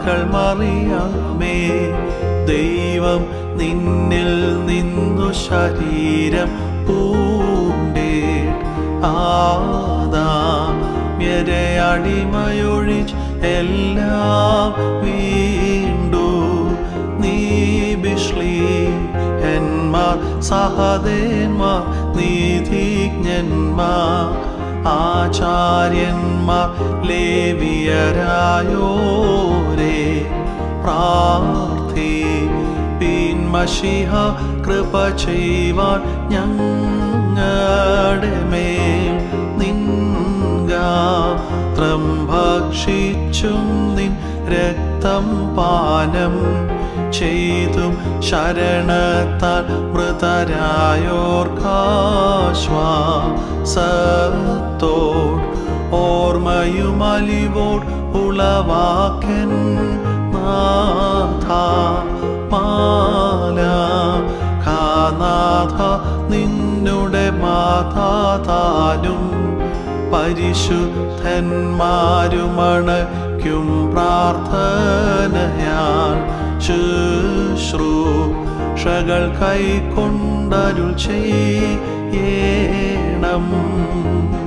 മക്കൾ മറിയാമേ ദൈവം നിന്നിൽ നിന്നു ശരീരം പൂണ്ടേ ആദാമ്യരെ അടിമയൊഴിച്ച് എല്ലാം വീണ്ടു നീ ബിഷ്ലി എന്മാർ സഹദേന്മാർ നീതിജ്ഞന്മാർ ആചാര്യന്മാർ ലേവിയരായോരേ പ്രാർത്ഥി പിൻമഷിഹ കൃപ ചെയ്യുവാൻ ഞങ്ങളുടെ മേൽ നിൻഗാത്രം ഭക്ഷിച്ചും നിൻ രക്തം പാനം ചെയ്തും ശരണത്താൽ മൃതരായോർക്കാശ്വാസത്തോട് ഓർമ്മയും അലിവോട് ഉളവാക്കൻ നാഥ മാല ഖാനാഥ നിന്നുടെ മാതാതാനും പരിശുദ്ധന്മാരുമണയ്ക്കും പ്രാർത്ഥനയാൽ ശുശ്രൂഷകൾ കൈക്കൊണ്ടരുൾ ചെയ്യണം